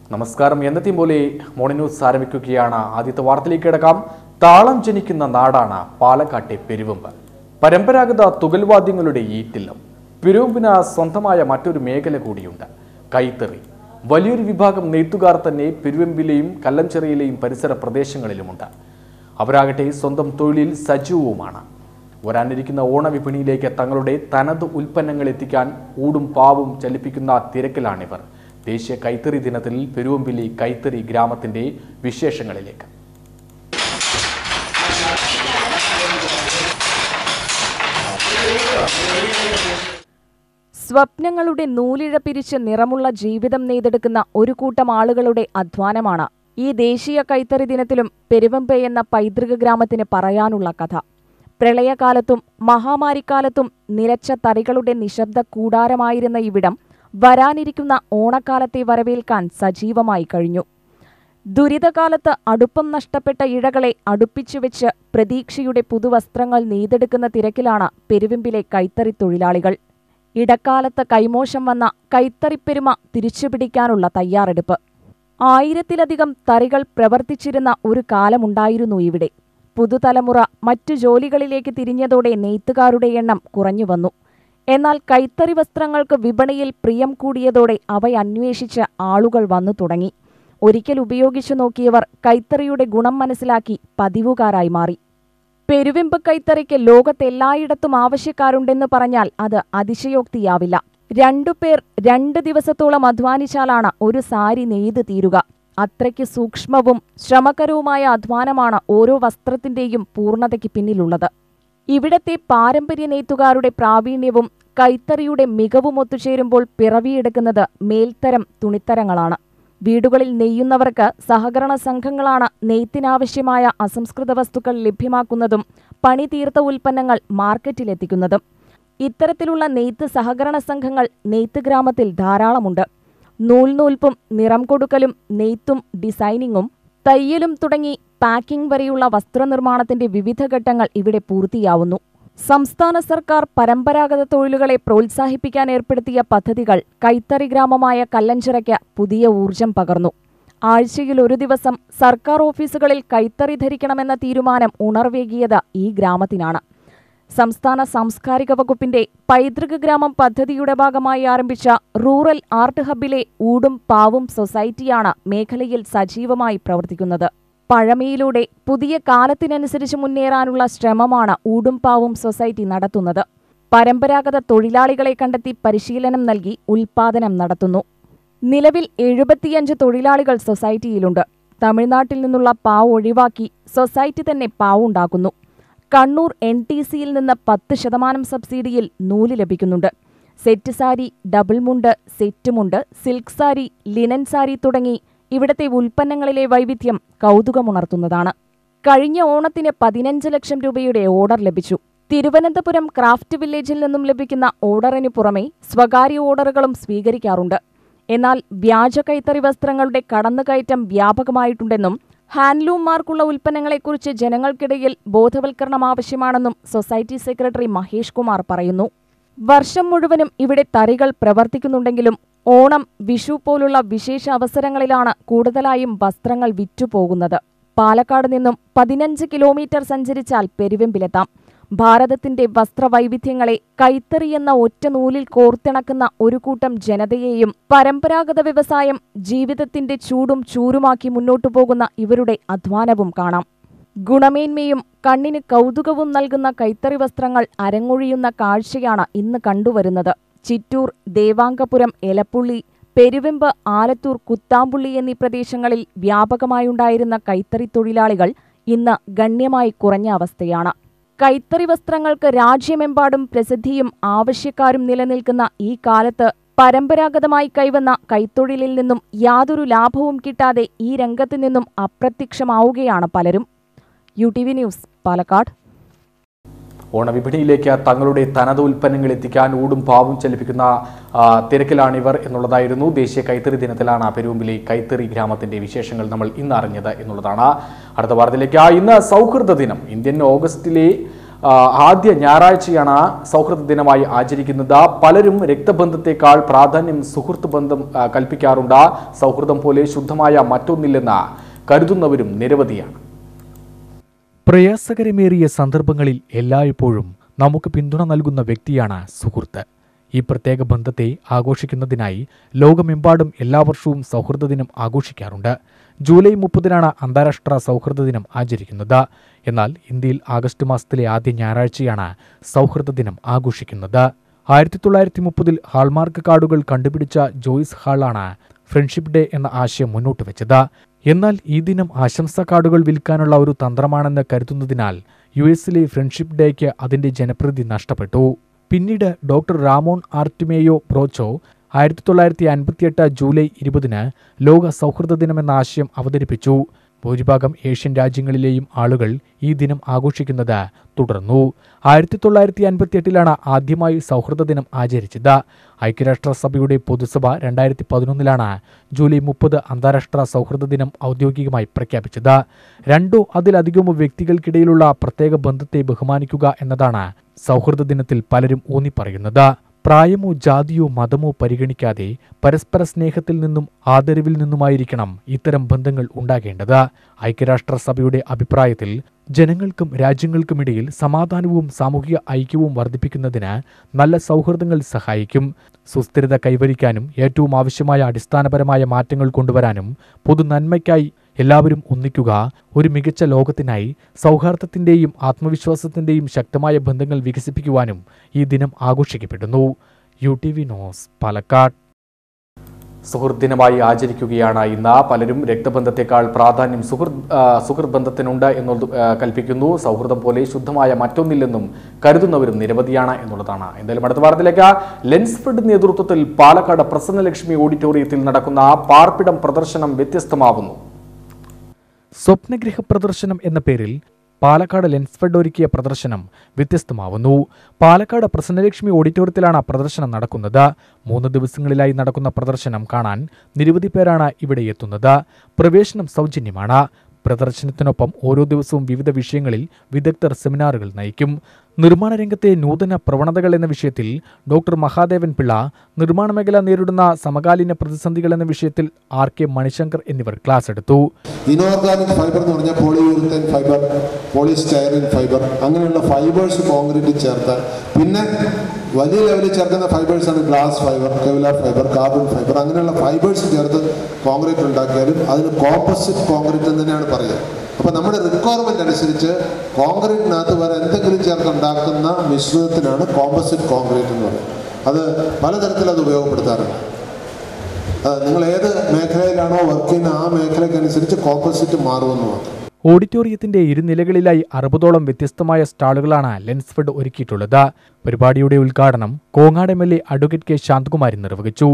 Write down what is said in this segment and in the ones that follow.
നമസ്കാരം എന്നത്തെയും പോലെ മോർണിംഗ് ന്യൂസ് ആരംഭിക്കുകയാണ് ആദ്യത്തെ വാർത്തയിലേക്ക് കിടക്കാം താളം ജനിക്കുന്ന നാടാണ് പാലക്കാട്ടെ പെരുവമ്പ് പരമ്പരാഗത തുകൽവാദ്യങ്ങളുടെ ഈറ്റില്ലം പെരുവമ്പിന് സ്വന്തമായ മറ്റൊരു മേഖല കൂടിയുണ്ട് കൈത്തറി വലിയൊരു വിഭാഗം നെയ്ത്തുകാർ തന്നെ പെരുവമ്പിലെയും കല്ലഞ്ചെറിയിലെയും പരിസര പ്രദേശങ്ങളിലുമുണ്ട് അവരാകട്ടെ സ്വന്തം തൊഴിലിൽ സജീവവുമാണ് വരാനിരിക്കുന്ന ഓണവിപണിയിലേക്ക് തങ്ങളുടെ തനത് ഉൽപ്പന്നങ്ങൾ എത്തിക്കാൻ ഊടും പാവും ചലിപ്പിക്കുന്ന തിരക്കിലാണിവർ ദേശീയ കൈത്തറി ദിനത്തിൽ പെരുവമ്പിലി കൈത്തറി ഗ്രാമത്തിന്റെ വിശേഷങ്ങളിലേക്ക് സ്വപ്നങ്ങളുടെ നൂലിഴ പിരിച്ച് നിറമുള്ള ജീവിതം നെയ്തെടുക്കുന്ന ഒരു കൂട്ടം ആളുകളുടെ അധ്വാനമാണ് ഈ ദേശീയ കൈത്തറി ദിനത്തിലും പെരുവമ്പെ എന്ന പൈതൃക ഗ്രാമത്തിന് പറയാനുള്ള കഥ പ്രളയകാലത്തും മഹാമാരിക്കാലത്തും നിലച്ച തറികളുടെ നിശബ്ദ കൂടാരമായിരുന്ന ഇവിടം വരാനിരിക്കുന്ന ഓണക്കാലത്തെ വരവേൽക്കാൻ സജീവമായി കഴിഞ്ഞു ദുരിതകാലത്ത് അടുപ്പം നഷ്ടപ്പെട്ട ഇഴകളെ അടുപ്പിച്ചുവെച്ച് പ്രതീക്ഷയുടെ പുതുവസ്ത്രങ്ങൾ നെയ്തെടുക്കുന്ന തിരക്കിലാണ് പെരുവിമ്പിലെ കൈത്തറി തൊഴിലാളികൾ ഇടക്കാലത്ത് കൈമോശം വന്ന കൈത്തറിപ്പെരുമ തിരിച്ചുപിടിക്കാനുള്ള തയ്യാറെടുപ്പ് ആയിരത്തിലധികം തറികൾ പ്രവർത്തിച്ചിരുന്ന ഒരു കാലമുണ്ടായിരുന്നു ഇവിടെ പുതുതലമുറ മറ്റു ജോലികളിലേക്ക് തിരിഞ്ഞതോടെ നെയ്ത്തുകാരുടെ എണ്ണം കുറഞ്ഞുവന്നു എന്നാൽ കൈത്തറി വസ്ത്രങ്ങൾക്ക് വിപണിയിൽ പ്രിയം കൂടിയതോടെ അവയന്വേഷിച്ച് ആളുകൾ വന്നു തുടങ്ങി ഒരിക്കൽ ഉപയോഗിച്ചു നോക്കിയവർ കൈത്തറിയുടെ ഗുണം മനസ്സിലാക്കി പതിവുകാരായി മാറി പെരുവെമ്പ് കൈത്തറിക്ക് ലോകത്തെല്ലായിടത്തും ആവശ്യക്കാരുണ്ടെന്ന് പറഞ്ഞാൽ അത് അതിശയോക്തിയാവില്ല രണ്ടുപേർ രണ്ട് ദിവസത്തോളം അധ്വാനിച്ചാലാണ് ഒരു സാരി നെയ്ത് തീരുക അത്രയ്ക്ക് സൂക്ഷ്മവും ശ്രമകരവുമായ അധ്വാനമാണ് ഓരോ വസ്ത്രത്തിന്റെയും പൂർണ്ണതയ്ക്ക് പിന്നിലുള്ളത് ഇവിടത്തെ പാരമ്പര്യ നെയ്ത്തുകാരുടെ പ്രാവീണ്യവും കൈത്തറിയുടെ മികവും ഒത്തുചേരുമ്പോൾ പിറവിയെടുക്കുന്നത് മേൽത്തരം തുണിത്തരങ്ങളാണ് വീടുകളിൽ നെയ്യുന്നവർക്ക് സഹകരണ സംഘങ്ങളാണ് നെയ്ത്തിനാവശ്യമായ അസംസ്കൃത വസ്തുക്കൾ ലഭ്യമാക്കുന്നതും പണി തീർത്ത ഉൽപ്പന്നങ്ങൾ മാർക്കറ്റിലെത്തിക്കുന്നതും ഇത്തരത്തിലുള്ള നെയ്ത്ത് സഹകരണ സംഘങ്ങൾ നെയ്ത്ത് ഗ്രാമത്തിൽ ധാരാളമുണ്ട് നൂൽനൂൽപ്പും നിറം കൊടുക്കലും നെയ്ത്തും ഡിസൈനിങ്ങും തയ്യലും തുടങ്ങി പാക്കിംഗ് വരെയുള്ള വസ്ത്രനിർമ്മാണത്തിന്റെ വിവിധ ഘട്ടങ്ങൾ ഇവിടെ പൂർത്തിയാവുന്നു സംസ്ഥാന സർക്കാർ പരമ്പരാഗത തൊഴിലുകളെ പ്രോത്സാഹിപ്പിക്കാൻ ഏർപ്പെടുത്തിയ പദ്ധതികൾ കൈത്തറി ഗ്രാമമായ കല്ലഞ്ചിറയ്ക്ക് പുതിയ ഊർജം പകർന്നു ആഴ്ചയിൽ ഒരു ദിവസം സർക്കാർ ഓഫീസുകളിൽ കൈത്തറി ധരിക്കണമെന്ന തീരുമാനം ഉണർവേകിയത് ഈ ഗ്രാമത്തിനാണ് സംസ്ഥാന സാംസ്കാരിക വകുപ്പിന്റെ പൈതൃക ഗ്രാമം പദ്ധതിയുടെ ഭാഗമായി ആരംഭിച്ച റൂറൽ ആർട്ട് ഹബിലെ ഊടും പാവും സൊസൈറ്റിയാണ് മേഖലയിൽ സജീവമായി പ്രവർത്തിക്കുന്നത് പഴമയിലൂടെ പുതിയ കാലത്തിനനുസരിച്ച് മുന്നേറാനുള്ള ശ്രമമാണ് ഊടും പാവും സൊസൈറ്റി നടത്തുന്നത് പരമ്പരാഗത തൊഴിലാളികളെ കണ്ടെത്തി പരിശീലനം നൽകി ഉൽപാദനം നടത്തുന്നു നിലവിൽ എഴുപത്തിയഞ്ച് തൊഴിലാളികൾ സൊസൈറ്റിയിലുണ്ട് തമിഴ്നാട്ടിൽ നിന്നുള്ള പാവ് ഒഴിവാക്കി സൊസൈറ്റി തന്നെ പാവുണ്ടാക്കുന്നു കണ്ണൂർ എൻ ടി സിയിൽ നിന്ന് പത്ത് ശതമാനം സബ്സിഡിയിൽ നൂല് ലഭിക്കുന്നുണ്ട് സെറ്റ് സാരി ഡബിൾ മുണ്ട് സെറ്റ് മുണ്ട് സിൽക്ക് സാരി ലിനൻ സാരി തുടങ്ങി ഇവിടത്തെ ഉൽപ്പന്നങ്ങളിലെ വൈവിധ്യം കൗതുകമുണർത്തുന്നതാണ് കഴിഞ്ഞ ഓണത്തിന് പതിനഞ്ച് ലക്ഷം രൂപയുടെ ഓർഡർ ലഭിച്ചു തിരുവനന്തപുരം ക്രാഫ്റ്റ് വില്ലേജിൽ നിന്നും ലഭിക്കുന്ന ഓർഡറിനു പുറമെ സ്വകാര്യ ഓർഡറുകളും സ്വീകരിക്കാറുണ്ട് എന്നാൽ വ്യാജ കൈത്തറി വസ്ത്രങ്ങളുടെ കടന്നുകയറ്റം വ്യാപകമായിട്ടുണ്ടെന്നും ഹാൻഡ്ലൂംമാർക്കുള്ള ഉൽപ്പന്നങ്ങളെക്കുറിച്ച് ജനങ്ങൾക്കിടയിൽ ബോധവൽക്കരണം ആവശ്യമാണെന്നും സൊസൈറ്റി സെക്രട്ടറി മഹേഷ് കുമാർ പറയുന്നു വർഷം മുഴുവനും ഇവിടെ തറികൾ പ്രവർത്തിക്കുന്നുണ്ടെങ്കിലും ഓണം വിഷു പോലുള്ള വിശേഷ അവസരങ്ങളിലാണ് കൂടുതലായും വസ്ത്രങ്ങൾ വിറ്റുപോകുന്നത് പാലക്കാട് നിന്നും പതിനഞ്ച് കിലോമീറ്റർ സഞ്ചരിച്ചാൽ പെരുവെമ്പിലെത്താം ഭാരതത്തിന്റെ വസ്ത്രവൈവിധ്യങ്ങളെ കൈത്തറി എന്ന ഒറ്റ നൂലിൽ കോർത്തിണക്കുന്ന ഒരു കൂട്ടം ജനതയെയും പരമ്പരാഗത വ്യവസായം ജീവിതത്തിന്റെ ചൂടും ചൂരുമാക്കി മുന്നോട്ടു പോകുന്ന ഇവരുടെ അധ്വാനവും കാണാം ഗുണമേന്മയും കണ്ണിന് കൗതുകവും നൽകുന്ന കൈത്തറി വസ്ത്രങ്ങൾ അരങ്ങൊഴിയുന്ന കാഴ്ചയാണ് ഇന്ന് കണ്ടുവരുന്നത് ചിറ്റൂർ ദേവാംഗപുരം എലപ്പുള്ളി പെരുവെമ്പ് ആലത്തൂർ കുത്താമ്പുള്ളി എന്നീ പ്രദേശങ്ങളിൽ വ്യാപകമായുണ്ടായിരുന്ന കൈത്തറി തൊഴിലാളികൾ ഇന്ന് ഗണ്യമായി കുറഞ്ഞ അവസ്ഥയാണ് കൈത്തറി വസ്ത്രങ്ങൾക്ക് രാജ്യമെമ്പാടും പ്രസിദ്ധിയും ആവശ്യക്കാരും നിലനിൽക്കുന്ന ഈ കാലത്ത് പരമ്പരാഗതമായി കൈവന്ന കൈത്തൊഴിലിൽ നിന്നും യാതൊരു ലാഭവും കിട്ടാതെ ഈ രംഗത്ത് നിന്നും അപ്രത്യക്ഷമാവുകയാണ് പലരും U T V news Palakkad ഓണവിപണിയിലേക്ക് തങ്ങളുടെ തനത് ഉൽപ്പന്നങ്ങൾ എത്തിക്കാൻ ഊടും പാവും ചലിപ്പിക്കുന്ന ആ, തിരക്കിലാണിവർ എന്നുള്ളതായിരുന്നു ദേശീയ കൈത്തറി ദിനത്തിലാണ് പെരുമ്പിലെ കൈത്തറി ഗ്രാമത്തിന്റെ വിശേഷങ്ങൾ നമ്മൾ ഇന്ന് അറിഞ്ഞത് എന്നുള്ളതാണ് അടുത്ത വാർത്തയിലേക്ക് ആ, ഇന്ന് സൗഹൃദ ദിനം ഇന്ത്യൻ ഓഗസ്റ്റിലെ ആ, ആദ്യ ഞായറാഴ്ചയാണ് സൗഹൃദ ദിനമായി ആചരിക്കുന്നത് പലരും രക്തബന്ധത്തെക്കാൾ പ്രാധാന്യം സുഹൃത്ത് ബന്ധം ആ, കൽപ്പിക്കാറുണ്ട് സൗഹൃദം പോലെ ശുദ്ധമായ മറ്റൊന്നില്ലെന്ന് കരുതുന്നവരും നിരവധിയാണ് പ്രയാസകരമേറിയ സന്ദർഭങ്ങളിൽ എല്ലായ്പ്പോഴും നമുക്ക് പിന്തുണ നൽകുന്ന വ്യക്തിയാണ് സുഹൃത്ത് ഈ പ്രത്യേക ബന്ധത്തെ ആഘോഷിക്കുന്നതിനായി ലോകമെമ്പാടും എല്ലാ വർഷവും സൗഹൃദ ദിനം ആഘോഷിക്കാറുണ്ട് ജൂലൈ മുപ്പതിനാണ് അന്താരാഷ്ട്ര സൗഹൃദ ദിനം ആചരിക്കുന്നത് എന്നാൽ ഇന്ത്യയിൽ ആഗസ്റ്റ് മാസത്തിലെ ആദ്യ ഞായറാഴ്ചയാണ് സൗഹൃദ ദിനം ആഘോഷിക്കുന്നത് ആയിരത്തി തൊള്ളായിരത്തി മുപ്പതിൽ ഹാൾമാർക്ക് കാർഡുകൾ കണ്ടുപിടിച്ച ജോയ്സ് ഹാളാണ് ഫ്രണ്ട്ഷിപ്പ് ഡേ എന്ന ആശയം മുന്നോട്ട് വെച്ചത് എന്നാൽ ഈ ദിനം ആശംസാ കാർഡുകൾ വിൽക്കാനുള്ള ഒരു തന്ത്രമാണെന്ന് കരുതുന്നതിനാൽ യു എസിലെ ഫ്രണ്ട്ഷിപ്പ് ഡേക്ക് അതിന്റെ ജനപ്രീതി നഷ്ടപ്പെട്ടു പിന്നീട് ഡോക്ടർ റാമോൺ ആർട്ടിമേയോ ബ്രോച്ചോ ആയിരത്തി തൊള്ളായിരത്തി അൻപത്തിയെട്ട് ജൂലൈ ഇരുപതിന് ലോക സൗഹൃദ ദിനമെന്ന ആശയം അവതരിപ്പിച്ചു ഭൂരിഭാഗം ഏഷ്യൻ രാജ്യങ്ങളിലെയും ആളുകൾ ഈ ദിനം ആഘോഷിക്കുന്നത് തുടർന്നു ആയിരത്തി തൊള്ളായിരത്തി അൻപത്തിയെട്ടിലാണ് ആദ്യമായി സൗഹൃദ ദിനം ആചരിച്ചത് ഐക്യരാഷ്ട്രസഭയുടെ പൊതുസഭ രണ്ടായിരത്തി പതിനൊന്നിലാണ് ജൂലൈ മുപ്പത് അന്താരാഷ്ട്ര സൗഹൃദ ദിനം ഔദ്യോഗികമായി പ്രഖ്യാപിച്ചത് രണ്ടോ അതിലധികമോ വ്യക്തികൾക്കിടയിലുള്ള പ്രത്യേക ബന്ധത്തെ ബഹുമാനിക്കുക എന്നതാണ് സൗഹൃദ ദിനത്തിൽ പലരും ഊന്നിപ്പറയുന്നത് പ്രായമോ ജാതിയോ മതമോ പരിഗണിക്കാതെ പരസ്പര സ്നേഹത്തിൽ നിന്നും ആദരവിൽ നിന്നുമായിരിക്കണം ഇത്തരം ബന്ധങ്ങൾ ഉണ്ടാകേണ്ടത് ഐക്യരാഷ്ട്രസഭയുടെ അഭിപ്രായത്തിൽ ജനങ്ങൾക്കും രാജ്യങ്ങൾക്കുമിടയിൽ സമാധാനവും സാമൂഹിക ഐക്യവും വർദ്ധിപ്പിക്കുന്നതിന് നല്ല സൗഹൃദങ്ങൾ സഹായിക്കും സുസ്ഥിരത കൈവരിക്കാനും ഏറ്റവും ആവശ്യമായ അടിസ്ഥാനപരമായ മാറ്റങ്ങൾ കൊണ്ടുവരാനും പൊതു നന്മയ്ക്കായി എല്ലാവരും ഒന്നിക്കുക ഒരു മികച്ച ലോകത്തിനായി സൗഹാർദ്ദത്തിന്റെയും ആത്മവിശ്വാസത്തിന്റെയും ശക്തമായ ബന്ധങ്ങൾ വികസിപ്പിക്കുവാനും ഈ ദിനം ആഘോഷിക്കപ്പെടുന്നു U T V news Palakkad സുഹൃത്ത് ദിനമായി ആചരിക്കുകയാണ് ഇന്ന് പലരും രക്തബന്ധത്തെക്കാൾ പ്രാധാന്യം സുഹൃത്ത് ആ, സുഹൃത്ത് ബന്ധത്തിനുണ്ട് എന്നുള്ളത് ആ, കൽപ്പിക്കുന്നു സൗഹൃദം പോലെ ശുദ്ധമായ മറ്റൊന്നില്ലെന്നും കരുതുന്നവരും നിരവധിയാണ് എന്നുള്ളതാണ് എന്തായാലും അടുത്ത വാരത്തിലേക്ക് ലെൻസ്ഫെഡ് നേതൃത്വത്തിൽ പാലക്കാട് പ്രസന്നലക്ഷ്മി ഓഡിറ്റോറിയത്തിൽ നടക്കുന്ന പാർപ്പിടം പ്രദർശനം വ്യത്യസ്തമാവുന്നു സ്വപ്നഗൃഹ പ്രദർശനം എന്ന പേരിൽ പാലക്കാട് ലെൻസ്ഫെഡ് ഒരുക്കിയ പ്രദർശനം വ്യത്യസ്തമാവുന്നു പാലക്കാട് പ്രസന്നലക്ഷ്മി ഓഡിറ്റോറിയത്തിലാണ് പ്രദർശനം നടക്കുന്നത് മൂന്ന് ദിവസങ്ങളിലായി നടക്കുന്ന പ്രദർശനം കാണാൻ നിരവധി പേരാണ് ഇവിടെ എത്തുന്നത് പ്രവേശനം സൗജന്യമാണ് പ്രദർശനത്തിനൊപ്പം ഓരോ ദിവസവും വിവിധ വിഷയങ്ങളിൽ വിദഗ്ധർ സെമിനാറുകൾ നയിക്കും നിർമ്മാണ രംഗത്തെ നൂതന പ്രവണതകൾ എന്ന വിഷയത്തിൽ ഡോക്ടർ മഹാദേവൻ പിള്ള നിർമ്മാണ മേഖല നേരിടുന്ന സമകാലീന പ്രതിസന്ധികൾ എന്ന വിഷയത്തിൽ ആർ കെ മണിശങ്കർ എന്നിവർ ക്ലാസ് എടുത്തു ഇനോർഗാനിക് ഫൈബർ എന്ന് പറഞ്ഞാൽ പോളിയൂറിത്തൻ ഫൈബർ പോളിസ്റ്റൈറിൻ ഫൈബർ അങ്ങനെയുള്ള ഫൈബേഴ്സ് കോൺക്രീറ്റ് ചേർത്ത് പിന്നെ വലിയ ലെവലിൽ ചേർക്കുന്ന ഫൈബേഴ്സ് ആണ് glass fibre Kevlar fibre carbon fibre അങ്ങനെയുള്ള ഫൈബേഴ്സ് ചേർത്ത് കോൺക്രീറ്റ് ഉണ്ടാക്കിയാലും അതിന് കോമ്പോസിറ്റ് കോൺക്രീറ്റ് എന്ന് തന്നെയാണ് പറയുക അപ്പോൾ നമ്മുടെ റിക്വയർമെന്റ് അനുസരിച്ച് കോൺക്രീറ്റിനകത്ത് വേറെ എന്തെങ്കിലും ചേർത്ത് ഉണ്ടാക്കുന്ന മിശ്രിതത്തിനാണ് കോമ്പോസിറ്റ് കോൺക്രീറ്റ് എന്ന് പറയുന്നത് അത് പലതരത്തിൽ അത് ഉപയോഗപ്പെടുത്താറുണ്ട് അത് നിങ്ങൾ ഏത് മേഖലയിലാണോ വർക്ക് ചെയ്യുന്ന ആ മേഖലയ്ക്കനുസരിച്ച് കോമ്പോസിറ്റ് മാറുമെന്ന് മാത്രം ഓഡിറ്റോറിയത്തിന്റെ ഇരുനിലകളിലായി അറുപതോളം വ്യത്യസ്തമായ സ്റ്റാളുകളാണ് ലെൻസ്ഫെഡ് ഒരുക്കിയിട്ടുള്ളത് പരിപാടിയുടെ ഉദ്ഘാടനം Kongad M L A advocate K Santhakumari നിർവഹിച്ചു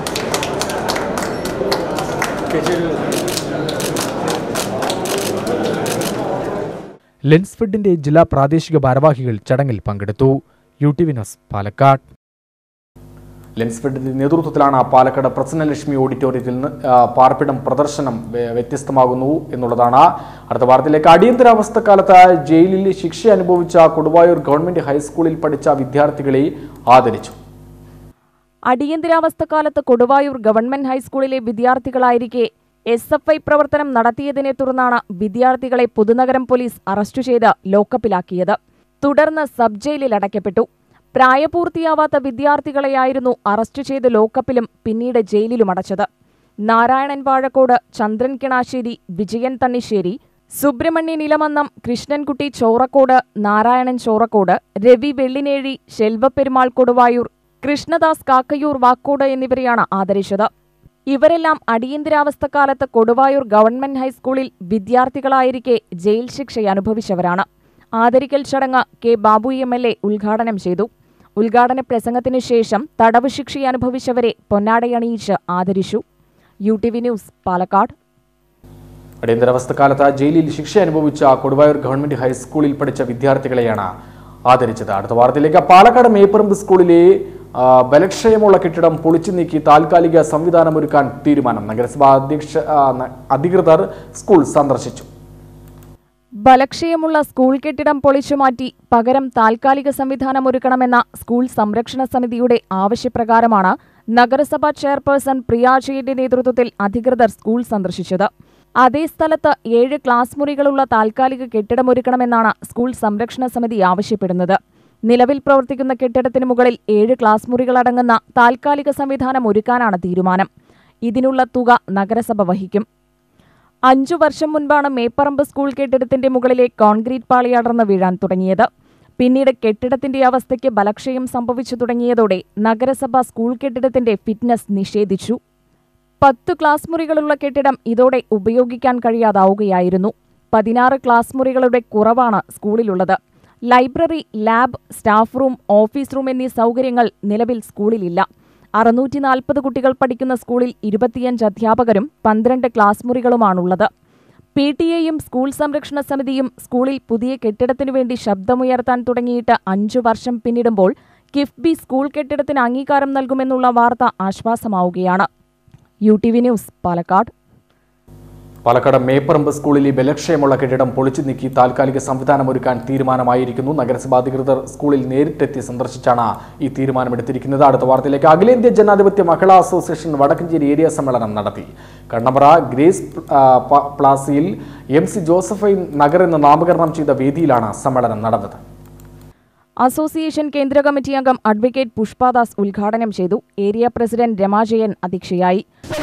ലെൻസ്ഫെഡിന്റെ ജില്ലാ പ്രാദേശിക ഭാരവാഹികൾ ചടങ്ങിൽ പങ്കെടുത്തു യു ടി വിനോസ് പാലക്കാട് ലെൻസ്ഫെഡിന്റെ നേതൃത്വത്തിലാണ് പാലക്കാട് പ്രസന്നലക്ഷ്മി ഓഡിറ്റോറിയത്തിൽ നിന്ന് ആ, പാർപ്പിടം പ്രദർശനം വ്യ- വ്യത്യസ്തമാകുന്നു എന്നുള്ളതാണ് അടുത്ത വാർത്തയിലേക്ക് അടിയന്തരാവസ്ഥ കാലത്ത് ജയിലിൽ ശിക്ഷ അനുഭവിച്ച കൊടുവായൂർ ഗവൺമെന്റ് ഹൈസ്കൂളിൽ പഠിച്ച വിദ്യാർത്ഥികളെ ആദരിച്ചു അടിയന്തരാവസ്ഥക്കാലത്ത് കൊടുവായൂർ ഗവൺമെന്റ് ഹൈസ്കൂളിലെ വിദ്യാർത്ഥികളായിരിക്കെ എസ് എഫ് ഐ പ്രവർത്തനം നടത്തിയതിനെ തുടർന്നാണ് വിദ്യാർത്ഥികളെ പുതുനഗരം പോലീസ് അറസ്റ്റ് ചെയ്ത് ലോക്കപ്പിലാക്കിയത് തുടർന്ന് സബ് ജയിലിൽ അടയ്ക്കപ്പെട്ടു പ്രായപൂർത്തിയാവാത്ത വിദ്യാർത്ഥികളെയായിരുന്നു അറസ്റ്റ് ചെയ്ത് ലോക്കപ്പിലും പിന്നീട് ജയിലിലും അടച്ചത് നാരായണൻ വാഴക്കോട് ചന്ദ്രൻ കിണാശ്ശേരി വിജയൻ തണ്ണിശ്ശേരി സുബ്രഹ്മണ്യൻ ഇലമന്നം കൃഷ്ണൻകുട്ടി ചോറക്കോട് നാരായണൻ ചോറക്കോട് രവി വെള്ളിനേഴി ശെൽവപ്പെരുമാൾ കൊടുവായൂർ കൃഷ്ണദാസ് കാക്കയൂർ വാക്കോട് എന്നിവരെയാണ് ആദരിച്ചത് ഇവരെല്ലാം അടിയന്തരാവസ്ഥക്കാലത്ത് കൊടുവായൂർ ഗവൺമെന്റ് ഹൈസ്കൂളിൽ വിദ്യാർത്ഥികളായിരിക്കെ ജയിൽ ശിക്ഷ അനുഭവിച്ചവരാണ് ആദരിക്കൽ ചടങ്ങ് K Babu M L A ഉദ്ഘാടനം ചെയ്തു ഉദ്ഘാടന പ്രസംഗത്തിനു ശേഷം തടവ് ശിക്ഷ അനുഭവിച്ചവരെ പൊന്നാടയണിയിച്ച് ആദരിച്ചു U T V news Palakkad അടിയന്തരാവസ്ഥക്കാലത്ത് ജയിലിൽ ശിക്ഷ അനുഭവിച്ച കൊടുവായൂർ ഗവൺമെന്റ് ഹൈസ്കൂളിൽ പഠിച്ച വിദ്യാർത്ഥികളെയാണ് ആദരിച്ചത് അടുത്ത വാർത്തയിലേക്ക് പാലക്കാട് മേപ്പറമ്പ് സ്കൂളിലെ ആ, ബലക്ഷയമുള്ള കെട്ടിടം പൊളിച്ചു നീക്കി താൽക്കാലിക സംവിധാനമൊരുക്കാൻ തീരുമാനം നഗരസഭാ അധ്യക്ഷ ആ, ന- അധികൃതർ സ്കൂൾ സന്ദർശിച്ചു ബലക്ഷയമുള്ള സ്കൂൾ കെട്ടിടം പൊളിച്ചുമാറ്റി പകരം താൽക്കാലിക സംവിധാനം ഒരുക്കണമെന്ന സ്കൂൾ സംരക്ഷണ സമിതിയുടെ ആവശ്യപ്രകാരമാണ് നഗരസഭാ ചെയർപേഴ്സൺ പ്രിയാജയുടെ നേതൃത്വത്തിൽ അധികൃതർ സ്കൂൾ സന്ദർശിച്ചത് അതേ സ്ഥലത്ത് ഏഴ് ക്ലാസ് മുറികളുള്ള താൽക്കാലിക കെട്ടിടമൊരുക്കണമെന്നാണ് സ്കൂൾ സംരക്ഷണ സമിതി ആവശ്യപ്പെടുന്നത് നിലവിൽ പ്രവർത്തിക്കുന്ന കെട്ടിടത്തിന് മുകളിൽ ഏഴ് ക്ലാസ് മുറികളടങ്ങുന്ന താൽക്കാലിക സംവിധാനം ഒരുക്കാനാണ് തീരുമാനം ഇതിനുള്ള തുക നഗരസഭ വഹിക്കും അഞ്ചു വർഷം മുൻപാണ് മേപ്പറമ്പ് സ്കൂൾ കെട്ടിടത്തിന്റെ മുകളിലെ കോൺക്രീറ്റ് പാളി അടർന്ന് വീഴാൻ തുടങ്ങിയത് പിന്നീട് കെട്ടിടത്തിന്റെ അവസ്ഥയ്ക്ക് ബലക്ഷയം സംഭവിച്ചു തുടങ്ങിയതോടെ നഗരസഭ സ്കൂൾ കെട്ടിടത്തിന്റെ ഫിറ്റ്നസ് നിഷേധിച്ചു പത്ത് ക്ലാസ് മുറികളുള്ള കെട്ടിടം ഇതോടെ ഉപയോഗിക്കാൻ കഴിയാതാവുകയായിരുന്നു പതിനാറ് ക്ലാസ് മുറികളുടെ കുറവാണ് സ്കൂളിലുള്ളത് library lab staff room office room എന്നീ സൗകര്യങ്ങൾ നിലവിൽ സ്കൂളിലില്ല അറുന്നൂറ്റി നാൽപ്പത് കുട്ടികൾ പഠിക്കുന്ന സ്കൂളിൽ ഇരുപത്തിയഞ്ച് അധ്യാപകരും പന്ത്രണ്ട് ക്ലാസ് മുറികളുമാണുള്ളത് പി ടി എയും സ്കൂൾ സംരക്ഷണ സമിതിയും സ്കൂളിൽ പുതിയ കെട്ടിടത്തിനു വേണ്ടി ശബ്ദമുയർത്താൻ തുടങ്ങിയിട്ട് അഞ്ചു വർഷം പിന്നിടുമ്പോൾ കിഫ്ബി സ്കൂൾ കെട്ടിടത്തിന് അംഗീകാരം നൽകുമെന്നുള്ള വാർത്ത ആശ്വാസമാവുകയാണ് U T V news Palakkad Palakkad Mepparamba സ്കൂളിലെ ബലക്ഷയമുള്ള കെട്ടിടം പൊളിച്ചു നീക്കി താൽക്കാലിക സംവിധാനം ഒരുക്കാൻ തീരുമാനമായിരിക്കുന്നു നഗരസഭാ അധികൃതർ സ്കൂളിൽ നേരിട്ടെത്തി സന്ദർശിച്ചാണ് ഈ തീരുമാനമെടുത്തിരിക്കുന്നത് അടുത്ത വാർത്തയിലേക്ക് അഖിലേന്ത്യാ ജനാധിപത്യ മഹിളാ അസോസിയേഷൻ വടക്കഞ്ചേരി ഏരിയ സമ്മേളനം നടത്തി കണ്ണമ്പ്ര ഗ്രേസ് ആ, പ- പ്ലാസിയിൽ എം സി ജോസഫൈൻ നഗർ എന്ന് നാമകരണം ചെയ്ത വേദിയിലാണ് സമ്മേളനം നടന്നത് അസോസിയേഷൻ കേന്ദ്ര കമ്മിറ്റി അംഗം അഡ്വക്കേറ്റ് പുഷ്പാദാസ് ഉദ്ഘാടനം ചെയ്തു ഏരിയ പ്രസിഡന്റ് രമാജയൻ അധ്യക്ഷയായി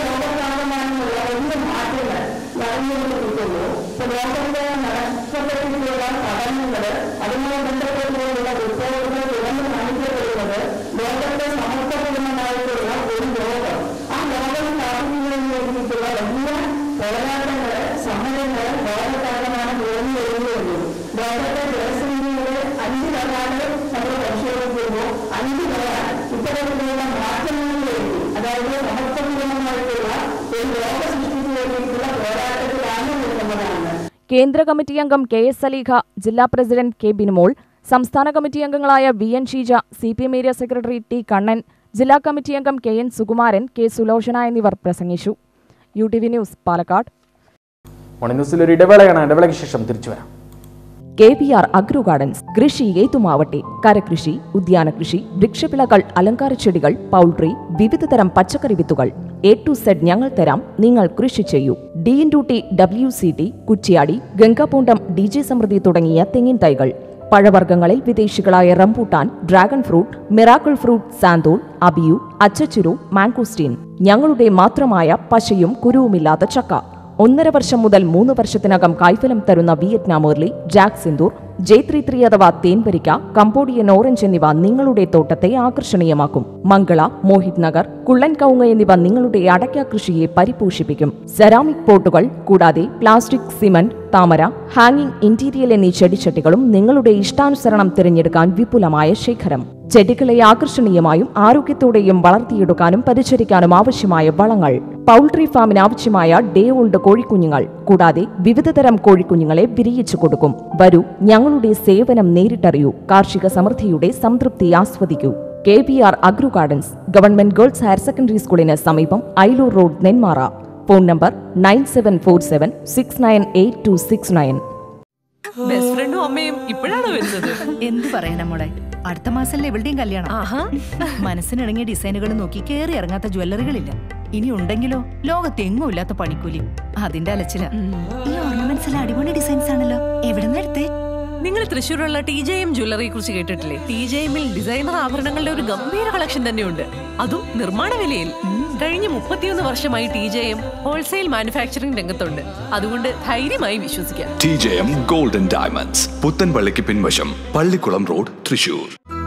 കേന്ദ്ര കമ്മിറ്റി അംഗം കെ എസ് സലീഖ ജില്ലാ പ്രസിഡന്റ് കെ ബിനുമോൾ സംസ്ഥാന കമ്മിറ്റി അംഗങ്ങളായ V N Sheeja C P M area secretary T Kannan ജില്ലാ കമ്മിറ്റി അംഗം K N Sukumaran K Sulochana എന്നിവർ പ്രസംഗിച്ചു U T V news Palakkad morning ന്യൂസിൽ ഒരു ഇടവേളയാണ് ഇടവേളയ്ക്ക് ശേഷം തിരിച്ചു വരാം K V R agro gardens കൃഷി ഏതുമാവട്ടെ കരകൃഷി ഉദ്യാന കൃഷി വൃക്ഷവിളകൾ അലങ്കാര ചെടികൾ പൗൾട്രി വിവിധതരം പച്ചക്കറി വിത്തുകൾ എ ടു സെഡ് ഞങ്ങൾ തരാം നിങ്ങൾ കൃഷി ചെയ്യൂ D into T W C T Kuttiadi Gangabondam D J Samruddhi തുടങ്ങിയ തെങ്ങിൻ തൈകൾ പഴവർഗ്ഗങ്ങളിൽ വിദേശികളായ rambutan dragon fruit miracle fruit santol abiu അച്ചച്ചുരു മാംഗോസ്റ്റീൻ ഞങ്ങളുടെ മാത്രമായ പശയും കുരുവുമില്ലാത്ത ചക്ക ഒന്നര വർഷം മുതൽ മൂന്ന് വർഷത്തിനകം കായ്ഫലം തരുന്ന Vietnam early jack Sindoor J three three അഥവാ തേൻവരിക്ക കംബോഡിയൻ ഓറഞ്ച് എന്നിവ നിങ്ങളുടെ തോട്ടത്തെ ആകർഷണീയമാക്കും മംഗള മോഹിത് നഗർ കുള്ളൻ കൗങ്ങ എന്നിവ നിങ്ങളുടെ അടയ്ക്ക കൃഷിയെ പരിപോഷിപ്പിക്കും സെറാമിക് പോട്ടുകൾ കൂടാതെ പ്ലാസ്റ്റിക് സിമന്റ് താമര ഹാങ്ങിങ് ഇന്റീരിയൽ എന്നീ ചെടിച്ചട്ടികളും നിങ്ങളുടെ ഇഷ്ടാനുസരണം തിരഞ്ഞെടുക്കാൻ വിപുലമായ ശേഖരം ചെടികളെ ആകർഷണീയമായും ആരോഗ്യത്തോടെയും വളർത്തിയെടുക്കാനും പരിചരിക്കാനും ആവശ്യമായ വളങ്ങൾ പൗൾട്രി ഫാമിന് ആവശ്യമായ ഡേ ഓൾഡ് കോഴിക്കുഞ്ഞുങ്ങൾ കൂടാതെ വിവിധതരം കോഴിക്കുഞ്ഞുങ്ങളെ വിരിയിച്ചു കൊടുക്കും വരൂ ഞങ്ങളുടെ സേവനം നേരിട്ടറിയൂ കാർഷിക സമൃദ്ധിയുടെ സംതൃപ്തി ആസ്വദിക്കൂ K V R agro gardens government girls higher secondary സ്കൂളിന് സമീപം Ailur road Nenmara phone number nine seven four seven six nine eight two six nine best ഫ്രണ്ടും അമ്മയും ഇപ്പോഴാണ് വരുന്നത് എന്ത് പറയാനാ മോളെ അടുത്ത മാസമല്ലേ ഇവളുടെയും കല്യാണം ആഹാ മനസ്സിനിണങ്ങിയ ഡിസൈനുകൾ നോക്കി കേറി ഇറങ്ങാത്ത ജ്വല്ലറികളില്ല ഇനി ഉണ്ടെങ്കിലോ ലോകത്തെങ്ങും ഇല്ലാത്ത പണിക്കൂലി അതിന്റെ അലച്ചില ഈ ഓർണമെന്റ്സ് എല്ലാം അടിപൊളി ഡിസൈൻസ് ആണല്ലോ എവിടെ നിന്ന് എടുത്തേ നിങ്ങൾ തൃശ്ശൂരുള്ള ടി ജെ എം ജ്വല്ലറിയെ കുറിച്ച് കേട്ടിട്ടില്ലേ ടി ജെ എമ്മിൽ ഡിസൈനർ ആഭരണങ്ങളുടെ ഒരു ഗംഭീര കളക്ഷൻ തന്നെയുണ്ട് അതും നിർമ്മാണ വിലയിൽ കഴിഞ്ഞ മുപ്പത്തിയൊന്ന് വർഷമായി T J M wholesale manufacturing രംഗത്തുണ്ട് അതുകൊണ്ട് ധൈര്യമായി വിശ്വസിക്കാം T J M golden diamonds പുത്തൻപള്ളിക്ക് പിൻവശം പള്ളിക്കുളം റോഡ് തൃശൂർ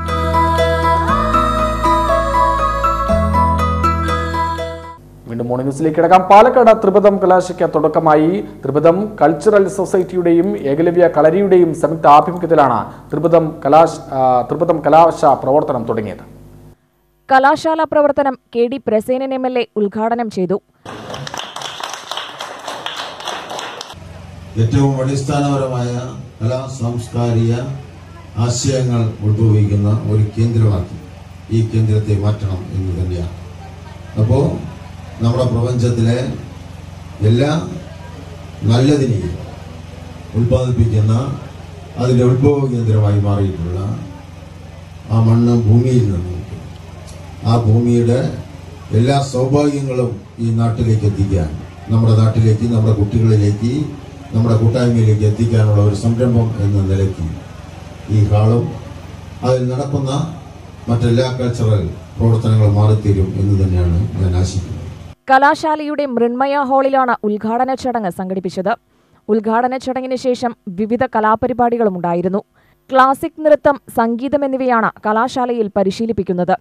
വീണ്ടും മോർണിംഗ് ന്യൂസിലേക്ക് കിടക്കാം പാലക്കാട് ത്രിപദം കലാശയ്ക്ക് തുടക്കമായി ത്രിപദം കൾച്ചറൽ സൊസൈറ്റിയുടെയും ഏകലവ്യ കളരിയുടെയും സംയുക്ത ആഭിമുഖ്യത്തിലാണ് ത്രിപദം കലാശ ആ, ത്രിപദം കലാശ പ്രവർത്തനം തുടങ്ങിയത് കലാശാല പ്രവർത്തനം K D Prasenan M L A ഉദ്ഘാടനം ചെയ്തു ഏറ്റവും അടിസ്ഥാനപരമായ കലാ സാംസ്കാരിക ആശയങ്ങൾ ഉത്ഭവിക്കുന്ന ഒരു കേന്ദ്രമാക്കി ഈ കേന്ദ്രത്തെ മാറ്റണം എന്ന് തന്നെയാണ് അപ്പോൾ നമ്മുടെ പ്രപഞ്ചത്തിലെ എല്ലാ നല്ലതിനെയും ഉൽപ്പാദിപ്പിക്കുന്ന അതിൻ്റെ ഉത്ഭവ കേന്ദ്രമായി മാറിയിട്ടുള്ള ആ മണ്ണ് ഭൂമിയിൽ നിന്ന് ആ ഭൂമിയുടെ എല്ലാ സൗഭാഗ്യങ്ങളും ഈ നാട്ടിലേക്ക് എത്തിക്കാൻ നമ്മുടെ നാട്ടിലേക്ക് നമ്മുടെ കുട്ടികളിലേക്ക് നമ്മുടെ കൂട്ടായ്മയിലേക്ക് എത്തിക്കാനുള്ള ഒരു സംരംഭം എന്ന നിലയ്ക്ക് ഈ ഹാളും അതിൽ നടക്കുന്ന മറ്റെല്ലാ കൾച്ചറൽ പ്രവർത്തനങ്ങളും മാറിത്തീരും എന്ന് തന്നെയാണ് ഞാൻ ആശിക്കുന്നത് കലാശാലയുടെ മൃണ്മയ ഹാളിലാണ് ഉദ്ഘാടന ചടങ്ങ് സംഘടിപ്പിച്ചത് ഉദ്ഘാടന ചടങ്ങിന് ശേഷം വിവിധ കലാപരിപാടികളും ഉണ്ടായിരുന്നു ക്ലാസിക് നൃത്തം സംഗീതം എന്നിവയാണ് കലാശാലയിൽ പരിശീലിപ്പിക്കുന്നത്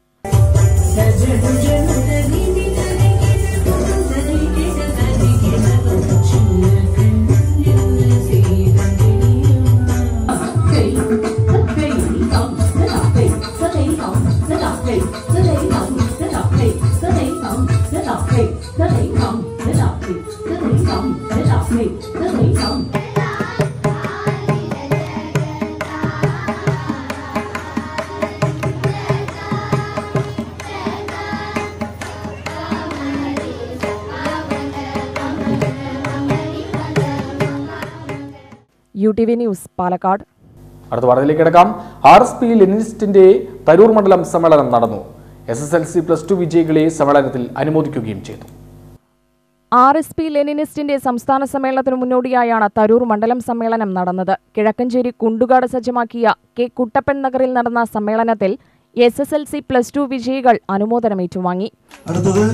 U T V news Palakkad അടുത്ത വാർത്തയിലേക്ക് കിടക്കാം ആർ എസ് പി ലെനിനിസ്റ്റിന്റെ തരൂർ മണ്ഡലം സമ്മേളനം നടന്നു S S L C plus two വിജയികളെ സമ്മേളനത്തിൽ അനുമോദിക്കുകയും ചെയ്തു ആർ എസ് പി ലെനിനിസ്റ്റിന്റെ സംസ്ഥാന സമ്മേളനത്തിനു മുന്നോടിയായാണ് തരൂർ മണ്ഡലം സമ്മേളനം നടന്നത് കിഴക്കഞ്ചേരി കുണ്ടുകാട് സജ്ജമാക്കിയ കെ കുട്ടപ്പൻ നഗറിൽ നടന്ന സമ്മേളനത്തിൽ S S L C plus two വിജയികൾ അനുമോദനം ഏറ്റുവാങ്ങി അടുത്തത്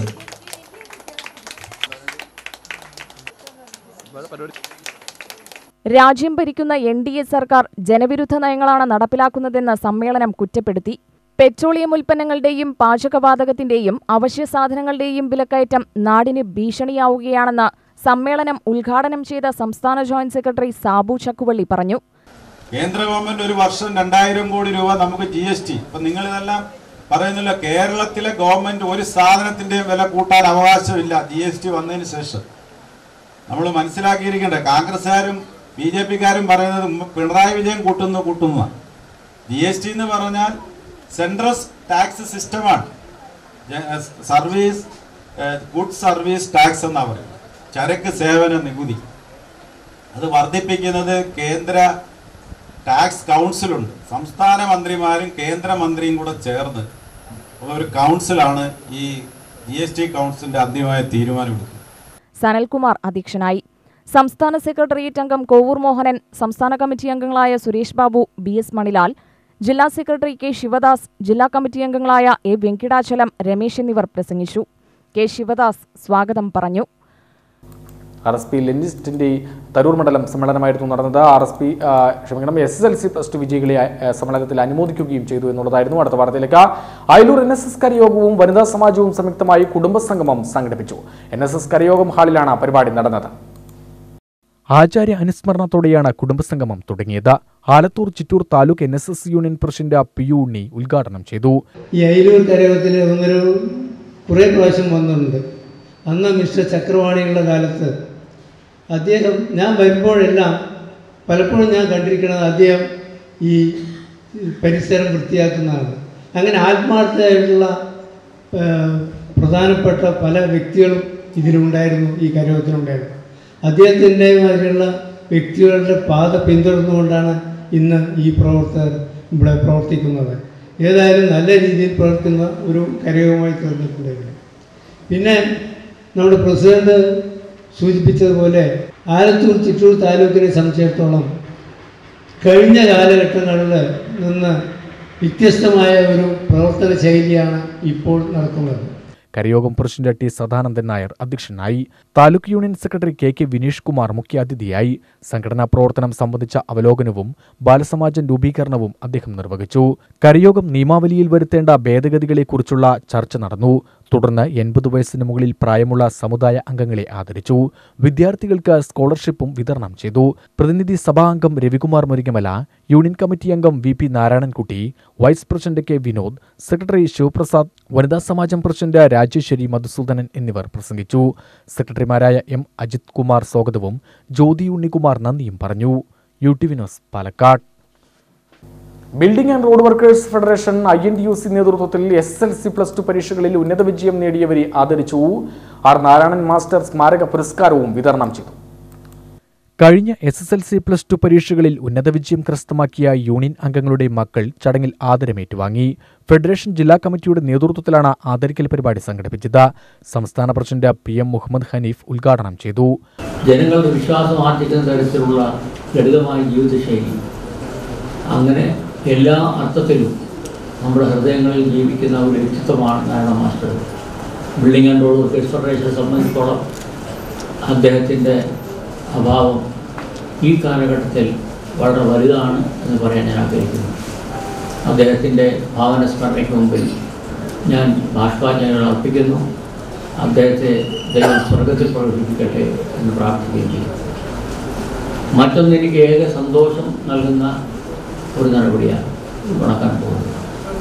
രാജ്യം ഭരിക്കുന്ന എൻ ഡി എ സർക്കാർ ജനവിരുദ്ധ നയങ്ങളാണ് നടപ്പിലാക്കുന്നതെന്ന് സമ്മേളനം കുറ്റപ്പെടുത്തി പെട്രോളിയം ഉൽപ്പന്നങ്ങളുടെയും പാചകവാതകത്തിന്റെയും അവശ്യ സാധനങ്ങളുടെയും വിലക്കയറ്റം നാടിന് ഭീഷണിയാവുകയാണെന്ന് സമ്മേളനം ഉദ്ഘാടനം ചെയ്ത സംസ്ഥാന ജോയിന്റ് സെക്രട്ടറി സാബു ചക്കുവള്ളി പറഞ്ഞു കേന്ദ്ര ഗവൺമെന്റ് ഒരു വർഷം രണ്ടായിരം കോടി രൂപ നമുക്ക് ജി എസ് ടി ഇപ്പൊ നിങ്ങൾ ഇതെല്ലാം പറയുന്നില്ല കേരളത്തിലെ ഗവൺമെന്റ് ഒരു സാധനത്തിന്റെയും വില കൂട്ടാൻ അവകാശമില്ല ജി എസ് ടി വന്നതിന് ശേഷം നമ്മൾ മനസ്സിലാക്കിയിരിക്കേണ്ട കോൺഗ്രസ്സുകാരും ബി ജെ പിക്കാരും പറയുന്നത് ഉമ്മ- പിണറായി വിജയൻ കൂട്ടുന്നു കൂട്ടുന്നു ജി എസ് ടി എന്ന് പറഞ്ഞാൽ സെൻട്രൽ ടാക്സ് സിസ്റ്റമാണ് ജ- സർവീസ് ഗുഡ് സർവീസ് ടാക്സ് എന്നാ പറയുന്നത് ചരക്ക് സേവന നികുതി അത് വർദ്ധിപ്പിക്കുന്നത് കേന്ദ്ര ടാക്സ് കൗൺസിലുണ്ട് സംസ്ഥാന മന്ത്രിമാരും കേന്ദ്രമന്ത്രിയും കൂടെ ചേർന്ന് ഉള്ള ഒരു കൗൺസിലാണ് ഈ ജി എസ് ടി കൗൺസിലിന്റെ അന്തിമമായ തീരുമാനമെടുക്കുന്നത് സനൽകുമാർ അധ്യക്ഷനായി സംസ്ഥാന സെക്രട്ടേറിയറ്റ് അംഗം കോവൂർ മോഹനൻ സംസ്ഥാന കമ്മിറ്റി അംഗങ്ങളായ സുരേഷ് ബാബു ബി എസ് മണിലാൽ ജില്ലാ സെക്രട്ടറി കെ ശിവദാസ് ജില്ലാ കമ്മിറ്റി അംഗങ്ങളായ എ വെങ്കിടാചലം രമേശ് എന്നിവർ പ്രസംഗിച്ചു കെ ശിവദാസ് സ്വാഗതം പറഞ്ഞു ആർ എസ് പി ലെനിനിസ്റ്റിന്റെ തരൂർ മണ്ഡലം സമ്മേളനമായിരുന്നു നടന്നത് ആർ എസ് പി ക്ഷമിക്കണം S S L C plus two വിജയികളെ ആ, സമ്മേളനത്തിൽ അനുമോദിക്കുകയും ചെയ്തു എന്നുള്ളതായിരുന്നു അടുത്ത വാർത്തയിലേക്ക് അയലൂർ എൻ എസ് എസ് കരയോഗവും വനിതാ സമാജവും സംയുക്തമായി കുടുംബസംഗമം സംഘടിപ്പിച്ചു എൻ എസ് എസ് കരയോഗം ഹാളിലാണ് പരിപാടി നടന്നത് ആചാര്യ അനുസ്മരണത്തോടെയാണ് കുടുംബസംഗമം തുടങ്ങിയത് Alathur Chittur taluk N S S union president P U Unni ഉദ്ഘാടനം ചെയ്തു ഈ അയിലൂർ കരയോഗത്തിൽ ഒന്നൊരു കുറേ പ്രാവശ്യം വന്നിട്ടുണ്ട് അന്ന് മിസ്റ്റർ ചക്രവാണിയുടെ കാലത്ത് അദ്ദേഹം ഞാൻ വരുമ്പോഴെല്ലാം പലപ്പോഴും ഞാൻ കണ്ടിരിക്കുന്നത് അദ്ദേഹം ഈ പരിസരം വൃത്തിയാക്കുന്നതാണ് അങ്ങനെ ആത്മാർത്ഥമായിട്ടുള്ള ആ, പ്രധാനപ്പെട്ട പല വ്യക്തികളും ഇതിലുണ്ടായിരുന്നു ഈ കരയോഗത്തിലുണ്ടായിരുന്നു അദ്ദേഹത്തിൻ്റെ മാതിരിയുള്ള വ്യക്തികളുടെ പാത പിന്തുടർന്നുകൊണ്ടാണ് ഇന്ന് ഈ പ്രവർത്തകർ ഇവിടെ പ്രവർത്തിക്കുന്നത് ഏതായാലും നല്ല രീതിയിൽ പ്രവർത്തിക്കുന്ന ഒരു കരയോഗമായി തീർന്നിട്ടുണ്ട് ഇവിടെ പിന്നെ നമ്മുടെ പ്രസിഡന്റ് സൂചിപ്പിച്ചതുപോലെ ആലത്തൂർ ചിറ്റൂർ താലൂക്കിനെ സംബന്ധിച്ചിടത്തോളം കഴിഞ്ഞ കാലഘട്ടങ്ങളിൽ നിന്ന് വ്യത്യസ്തമായ ഒരു പ്രവർത്തന ശൈലിയാണ് ഇപ്പോൾ നടക്കുന്നത് കരയോഗം പ്രസിഡന്റ് ടി സദാനന്ദൻ നായർ അധ്യക്ഷനായി taluk union secretary K K Vineesh Kumar മുഖ്യാതിഥിയായി സംഘടനാ പ്രവർത്തനം സംബന്ധിച്ച അവലോകനവും ബാലസമാജം രൂപീകരണവും അദ്ദേഹം നിർവഹിച്ചു കരയോഗം നിയമാവലിയിൽ വരുത്തേണ്ട ഭേദഗതികളെക്കുറിച്ചുള്ള ചർച്ച നടന്നു തുടർന്ന് എൺപത് വയസ്സിന് മുകളിൽ പ്രായമുള്ള സമുദായ അംഗങ്ങളെ ആദരിച്ചു വിദ്യാർത്ഥികൾക്ക് സ്കോളർഷിപ്പും വിതരണം ചെയ്തു പ്രതിനിധി സഭാ അംഗം രവികുമാർ മുരിങ്ങമല യൂണിയൻ കമ്മിറ്റി അംഗം V P Narayanankutty vice president K Vinod secretary Sivaprasad വനിതാ സമാജം പ്രസിഡന്റ് രാജേശ്വരി മധുസൂദനൻ എന്നിവർ പ്രസംഗിച്ചു സെക്രട്ടറിമാരായ എം അജിത് കുമാർ സ്വാഗതവും ജ്യോതി ഉണ്ണികുമാർ നന്ദിയും പറഞ്ഞു U T V news Palakkad building and road workers federation I N D U C നേതൃത്വത്തിൽ S L C plus two പരീക്ഷകളിൽ ഉന്നത വിജയം നേടിയവരെ ആദരിച്ചു ആർ നാരായണൻ മാസ്റ്റർ സ്മാരക പുരസ്കാരവും വിതരണം ചെയ്തു കഴിഞ്ഞ S S L C plus two പരീക്ഷകളിൽ ഉന്നത വിജയം കരസ്ഥമാക്കിയ യൂണിയൻ അംഗങ്ങളുടെ മക്കൾ ചടങ്ങിൽ ആദരമേറ്റുവാങ്ങി ഫെഡറേഷൻ ജില്ലാ കമ്മിറ്റിയുടെ നേതൃത്വത്തിലാണ് ആദരിക്കൽ പരിപാടി സംഘടിപ്പിച്ചത് സംസ്ഥാന president P M Muhammad Hanif ഉദ്ഘാടനം ചെയ്തു ജനങ്ങളുടെ വിശ്വാസം ആർജിക്കുന്ന തരത്തിലുള്ള ലളിതമായ ജീവിതശൈലി അങ്ങനെ എല്ലാ അർത്ഥത്തിലും നമ്മുടെ ഹൃദയങ്ങളിൽ ജീവിക്കുന്ന ഒരു വ്യക്തിത്വമാണ് Narayana master building and road workers ഫെഡറേഷനെ സംബന്ധിച്ചോളം അദ്ദേഹത്തിൻ്റെ അഭാവം ഈ കാലഘട്ടത്തിൽ വളരെ വലുതാണ് എന്ന് പറയാൻ ഞാൻ ആഗ്രഹിക്കുന്നു അദ്ദേഹത്തിൻ്റെ ഭാവന സ്മരണയ്ക്ക് മുമ്പിൽ ഞാൻ ബാഷ്പാഞ്ജലികൾ അർപ്പിക്കുന്നു അദ്ദേഹത്തെ ദൈവം സ്വർഗത്തിൽ പ്രവേശിപ്പിക്കട്ടെ എന്ന് പ്രാർത്ഥിക്കുകയും ചെയ്യും മറ്റൊന്ന് എനിക്ക് ഏക സന്തോഷം നൽകുന്ന ഒരു നടപടിയാണ് നടക്കാൻ പോകുന്നത്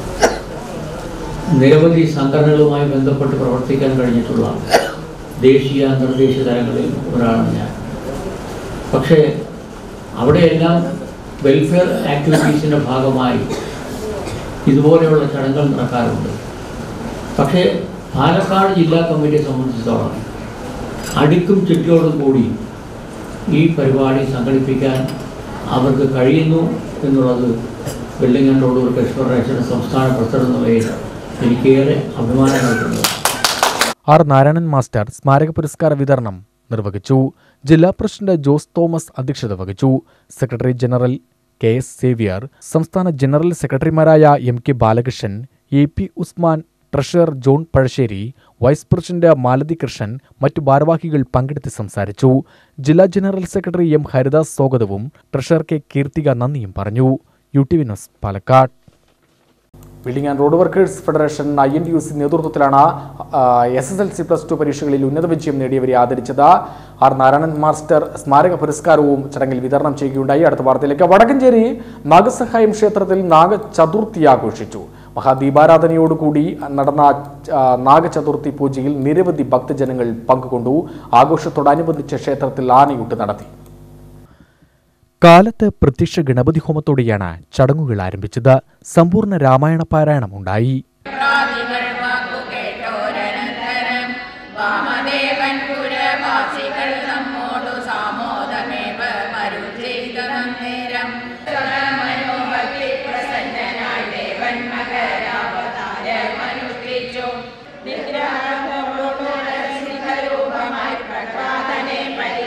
നിരവധി സംഘടനകളുമായി ബന്ധപ്പെട്ട് പ്രവർത്തിക്കാൻ കഴിഞ്ഞിട്ടുള്ള ദേശീയ അന്തർദേശീയ തലങ്ങളിൽ ഒരാളാണ് ഞാൻ പക്ഷേ അവിടെയെല്ലാം വെൽഫെയർ ആക്ടിവിറ്റീസിൻ്റെ ഭാഗമായി ഇതുപോലെയുള്ള ചടങ്ങുകൾ നടക്കാറുണ്ട് പക്ഷേ പാലക്കാട് ജില്ലാ കമ്മിറ്റിയെ സംബന്ധിച്ചിടത്തോളം അടുക്കും ചുറ്റോടും കൂടി ഈ പരിപാടി സംഘടിപ്പിക്കാൻ അവർക്ക് കഴിയുന്നു എന്നുള്ളത് building and road workers federation സംസ്ഥാന പ്രസിഡന്റ് എന്ന നിലയിൽ എനിക്കേറെ അഭിമാനം നൽകുന്നു ആർ നാരായണൻ മാസ്റ്റർ സ്മാരക പുരസ്കാര വിതരണം നിർവഹിച്ചു ജില്ലാ പ്രസിഡന്റ് ജോസ് തോമസ് അധ്യക്ഷത വഹിച്ചു secretary general K S Xavier സംസ്ഥാന ജനറൽ സെക്രട്ടറിമാരായ M K Balakrishnan A P Usman treasurer John Pazhassery vice president Malathi Krishnan മറ്റു ഭാരവാഹികൾ പങ്കെടുത്ത് സംസാരിച്ചു ജില്ലാ ജനറൽ സെക്രട്ടറി എം ഹരിദാസ് സ്വാഗതവും ട്രഷറർ കെ കീർത്തിക നന്ദിയും പറഞ്ഞു U T V news Palakkad building and road workers federation I N T U C നേതൃത്വത്തിലാണ് S S L C plus two പരീക്ഷകളിൽ ഉന്നത വിജയം നേടിയവരെ ആദരിച്ചത് ആർ നാരായണൻ മാസ്റ്റർ സ്മാരക പുരസ്കാരവും ചടങ്ങിൽ വിതരണം ചെയ്യുകയുണ്ടായി അടുത്ത വാർത്തയിലേക്ക് വടക്കഞ്ചേരി നാഗസഹായം ക്ഷേത്രത്തിൽ നാഗചതുർത്ഥി ആഘോഷിച്ചു മഹാദീപാരാധനയോടുകൂടി നടന്ന ആ, നാഗചതുർത്ഥി പൂജയിൽ നിരവധി ഭക്തജനങ്ങൾ പങ്കുകൊണ്ടു ആഘോഷത്തോടനുബന്ധിച്ച് ക്ഷേത്രത്തിൽ ആനയൂട്ട് നടത്തി കാലത്ത് പ്രത്യക്ഷ ഗണപതി ഹോമത്തോടെയാണ് ചടങ്ങുകൾ ആരംഭിച്ചത് സമ്പൂർണ്ണ രാമായണ പാരായണം ഉണ്ടായി വാമദേവൻ പുരവാസികൾ നമ്മോടു സാമോദമേവ മരുചെയ്തനേരം മനോഭക്തി പ്രസന്നനായി ദേവൻ മകരാവതാരമനുഷ്ഠിച്ചു നിഗ്രഹരൂപമായി പ്രഹ്ലാദനെ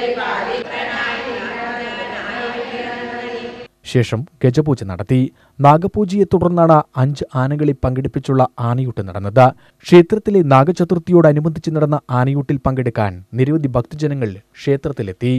പരിപാലിക്കനായി ശേഷം ഗജപൂജ നടത്തി നാഗപൂജയെ തുടർന്നാണ് അഞ്ച് ആനകളെ പങ്കെടുപ്പിച്ചുള്ള ആനയൂട്ട് നടന്നത് ക്ഷേത്രത്തിലെ നാഗചതുർത്ഥിയോടനുബന്ധിച്ച് നടന്ന ആനയൂട്ടിൽ പങ്കെടുക്കാൻ നിരവധി ഭക്തജനങ്ങൾ ക്ഷേത്രത്തിലെത്തി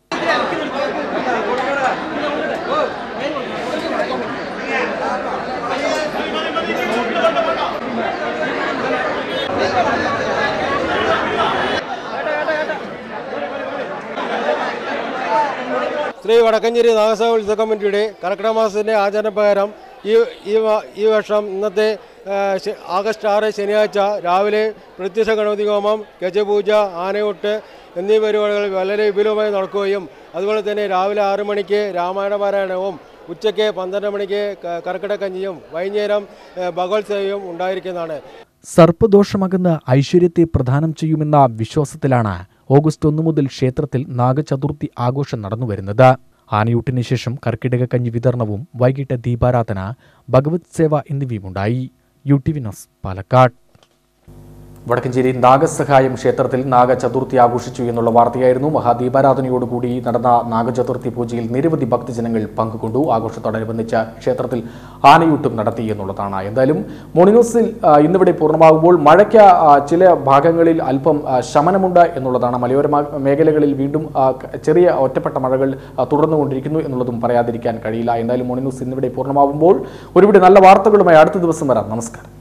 ശ്രീ വടക്കഞ്ചേരി നാഗസഭ ഉത്സവ കമ്മിറ്റിയുടെ കർക്കിടക മാസത്തിൻ്റെ ആചരണപ്രകാരം ഈ ഈ വ- ഈ വർഷം ഇന്നത്തെ ആ, ശ- ആഗസ്റ്റ് ആറ് ശനിയാഴ്ച രാവിലെ പ്രത്യക്ഷ ഗണപതി ഹോമം ഗജപൂജ ആനയൂട്ട് എന്നീ പരിപാടികൾ വളരെ വിപുലമായി നടക്കുകയും അതുപോലെ തന്നെ രാവിലെ ആറ് മണിക്ക് രാമായണ പാരായണവും ഉച്ചയ്ക്ക് പന്ത്രണ്ട് മണിക്ക് ക- കർക്കിടകഞ്ഞിയും വൈകുന്നേരം ആ, ഭഗവത് സേവയും ഉണ്ടായിരിക്കുന്നതാണ് സർപ്പദോഷമകന്ന് ഐശ്വര്യത്തെ പ്രദാനം ചെയ്യുമെന്ന വിശ്വാസത്തിലാണ് ഓഗസ്റ്റ് ഒന്നു മുതൽ ക്ഷേത്രത്തിൽ നാഗചതുർത്ഥി ആഘോഷം നടന്നുവരുന്നത് ആനയൂട്ടിന് ശേഷം കർക്കിടക കഞ്ഞി വിതരണവും വൈകിട്ട് ദീപാരാധന ഭഗവത് സേവ എന്നിവയുമുണ്ടായി U T V news Palakkad Vadakkencherry നാഗസഹായം ക്ഷേത്രത്തിൽ നാഗചതുർത്ഥി ആഘോഷിച്ചു എന്നുള്ള വാർത്തയായിരുന്നു മഹാദീപാരാധനയോടുകൂടി നടന്ന നാഗചതുർത്ഥി പൂജയിൽ നിരവധി ഭക്തജനങ്ങൾ പങ്കുകൊണ്ടു ആഘോഷത്തോടനുബന്ധിച്ച് ക്ഷേത്രത്തിൽ ആനയൂട്ടും നടത്തി എന്നുള്ളതാണ് എന്തായാലും മോർണിംഗ് ആ, ഇന്നിവിടെ പൂർണ്ണമാകുമ്പോൾ മഴയ്ക്ക് ആ, ചില ഭാഗങ്ങളിൽ അല്പം ആ, ശമനമുണ്ട് എന്നുള്ളതാണ് മലയോര മാ- മേഖലകളിൽ വീണ്ടും ആ, ക- ചെറിയ ഒറ്റപ്പെട്ട മഴകൾ ആ, തുടർന്നുകൊണ്ടിരിക്കുന്നു എന്നുള്ളതും പറയാതിരിക്കാൻ കഴിയില്ല എന്തായാലും മോർണിംഗ് ന്യൂസ് ഇന്നിവിടെ പൂർണ്ണമാകുമ്പോൾ ഒരുപിടി നല്ല വാർത്തകളുമായി അടുത്ത ദിവസം വരാം നമസ്കാരം